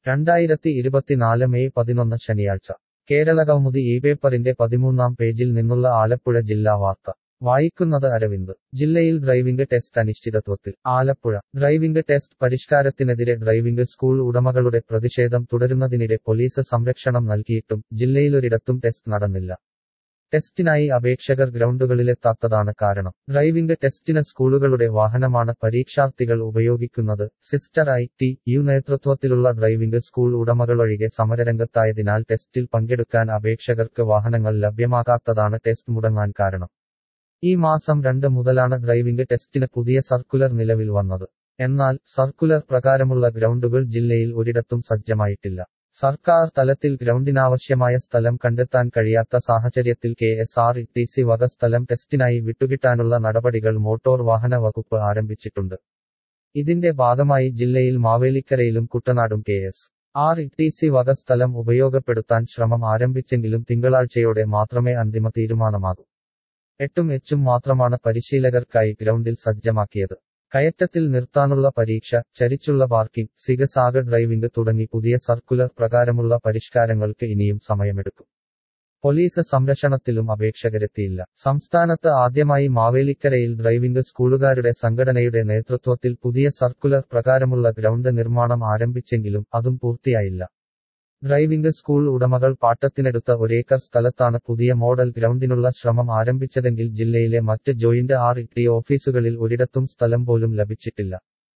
രണ്ടായിരത്തി ഇരുപത്തിനാല് മെയ് പതിനൊന്ന് ശനിയാഴ്ച കേരള കൗമുദി ഈ പേപ്പറിന്റെ പതിമൂന്നാം പേജിൽ നിന്നുള്ള ആലപ്പുഴ ജില്ലാ വാർത്ത വായിക്കുന്നത് അരവിന്ദ് ജില്ലയിൽ ഡ്രൈവിംഗ് ടെസ്റ്റ് അനിശ്ചിതത്വത്തിൽ ആലപ്പുഴ ഡ്രൈവിംഗ് ടെസ്റ്റ് പരിഷ്കാരത്തിനെതിരെ ഡ്രൈവിംഗ് സ്കൂൾ ഉടമകളുടെ പ്രതിഷേധം തുടരുന്നതിനിടെ പോലീസ് സംരക്ഷണം നൽകിയിട്ടും ജില്ലയിലൊരിടത്തും ടെസ്റ്റ് നടന്നില്ല ടെസ്റ്റിനായി അപേക്ഷകർ ഗ്രൗണ്ടുകളിലെത്താത്തതാണ് കാരണം ഡ്രൈവിംഗ് ടെസ്റ്റിന് സ്കൂളുകളുടെ വാഹനമാണ് പരീക്ഷാർത്ഥികൾ ഉപയോഗിക്കുന്നത് സിസ്റ്റർ ഐ ടി യു നേതൃത്വത്തിലുള്ള ഡ്രൈവിംഗ് സ്കൂൾ ഉടമകളൊഴികെ സമരരംഗത്തായതിനാൽ ടെസ്റ്റിൽ പങ്കെടുക്കാൻ അപേക്ഷകർക്ക് വാഹനങ്ങൾ ലഭ്യമാകാത്തതാണ് ടെസ്റ്റ് മുടങ്ങാൻ കാരണം ഈ മാസം രണ്ട് മുതലാണ് ഡ്രൈവിംഗ് ടെസ്റ്റിന് പുതിയ സർക്കുലർ നിലവിൽ വന്നത് എന്നാൽ സർക്കുലർ പ്രകാരമുള്ള ഗ്രൗണ്ടുകൾ ജില്ലയിൽ ഒരിടത്തും സജ്ജമായിട്ടില്ല സർക്കാർ തലത്തിൽ ഗ്രൗണ്ടിനാവശ്യമായ സ്ഥലം കണ്ടെത്താൻ കഴിയാത്ത സാഹചര്യത്തിൽ K S R T C വക സ്ഥലം ടെസ്റ്റിനായി വിട്ടുകിട്ടാനുള്ള നടപടികൾ മോട്ടോർ വാഹന വകുപ്പ് ആരംഭിച്ചിട്ടുണ്ട് ഇതിന്റെ ഭാഗമായി ജില്ലയിൽ മാവേലിക്കരയിലും കുട്ടനാടും K S R T C വക സ്ഥലം ഉപയോഗപ്പെടുത്താൻ ശ്രമം ആരംഭിച്ചെങ്കിലും തിങ്കളാഴ്ചയോടെ മാത്രമേ അന്തിമ തീരുമാനമാകൂ എട്ടും എച്ചും മാത്രമാണ് പരിശീലകർക്കായി ഗ്രൗണ്ടിൽ സജ്ജമാക്കിയത് കയറ്റത്തിൽ നിർത്താനുള്ള പരീക്ഷ ചരിച്ചുള്ള പാർക്കിംഗ് സിഗസാഗ ഡ്രൈവിംഗ് തുടങ്ങി പുതിയ സർക്കുലർ പ്രകാരമുള്ള പരിഷ്കാരങ്ങൾക്ക് ഇനിയും സമയമെടുക്കും പോലീസ് സംരക്ഷണത്തിലും അപേക്ഷകരെത്തിയില്ല സംസ്ഥാനത്ത് ആദ്യമായി മാവേലിക്കരയിൽ ഡ്രൈവിംഗ് സ്കൂളുകാരുടെ സംഘടനയുടെ നേതൃത്വത്തിൽ പുതിയ സർക്കുലർ പ്രകാരമുള്ള ഗ്രൗണ്ട് നിർമ്മാണം ആരംഭിച്ചെങ്കിലും അതും പൂർത്തിയായില്ല ഡ്രൈവിംഗ് സ്കൂൾ ഉടമകൾ പാട്ടത്തിനെടുത്ത ഒരേക്കർ സ്ഥലത്താണ് പുതിയ മോഡൽ ഗ്രൗണ്ടിനുള്ള ശ്രമം ആരംഭിച്ചതെങ്കിൽ ജില്ലയിലെ മറ്റ് ജോയിന്റ് ആർ ടി ഓഫീസുകളിൽ ഒരിടത്തും സ്ഥലം പോലും ലഭിച്ചിട്ടില്ല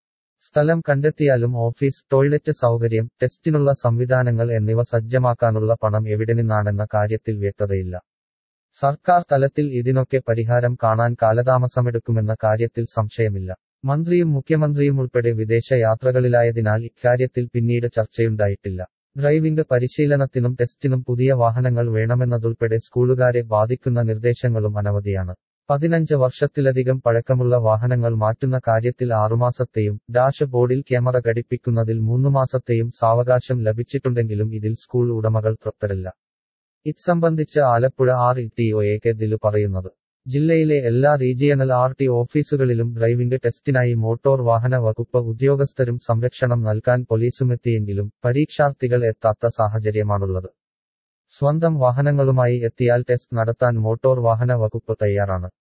സ്ഥലം കണ്ടെത്തിയാലും ഓഫീസ് ടോയ്ലറ്റ് സൗകര്യം ടെസ്റ്റിനുള്ള സംവിധാനങ്ങൾ എന്നിവ സജ്ജമാക്കാനുള്ള പണം എവിടെ നിന്നാണെന്ന കാര്യത്തിൽ വ്യക്തതയില്ല സർക്കാർ തലത്തിൽ ഇതിനൊക്കെ പരിഹാരം കാണാൻ കാലതാമസമെടുക്കുമെന്ന കാര്യത്തിൽ സംശയമില്ല മന്ത്രിയും മുഖ്യമന്ത്രിയും ഉൾപ്പെടെ വിദേശ യാത്രകളിലായതിനാൽ ഇക്കാര്യത്തിൽ പിന്നീട് ചർച്ചയുണ്ടായിട്ടില്ല ഡ്രൈവിംഗ് പരിശീലനത്തിനും ടെസ്റ്റിനും പുതിയ വാഹനങ്ങൾ വേണമെന്നതുൾപ്പെടെ സ്കൂളുകാരെ ബാധിക്കുന്ന നിർദ്ദേശങ്ങളും അനവധിയാണ് പതിനഞ്ച് വർഷത്തിലധികം പഴക്കമുള്ള വാഹനങ്ങൾ മാറ്റുന്ന കാര്യത്തിൽ ആറുമാസത്തെയും ഡാഷ് ബോർഡിൽ ക്യാമറ ഘടിപ്പിക്കുന്നതിൽ മൂന്നു മാസത്തെയും സാവകാശം ലഭിച്ചിട്ടുണ്ടെങ്കിലും ഇതിൽ സ്കൂൾ ഉടമകൾ തൃപ്തരല്ല ഇത് സംബന്ധിച്ച് Alappuzha R T O A Dilu പറയുന്നത് ജില്ലയിലെ എല്ലാ റീജിയണൽ ആർ ടി ഓഫീസുകളിലും ഡ്രൈവിംഗ് ടെസ്റ്റിനായി മോട്ടോർ വാഹന വകുപ്പ് ഉദ്യോഗസ്ഥരും സംരക്ഷണം നൽകാൻ പോലീസുമെത്തിയെങ്കിലും പരീക്ഷാർത്ഥികൾ എത്താത്ത സാഹചര്യമാണുള്ളത് സ്വന്തം വാഹനങ്ങളുമായി എത്തിയാൽ ടെസ്റ്റ് നടത്താൻ മോട്ടോർ വാഹന വകുപ്പ് തയ്യാറാണ്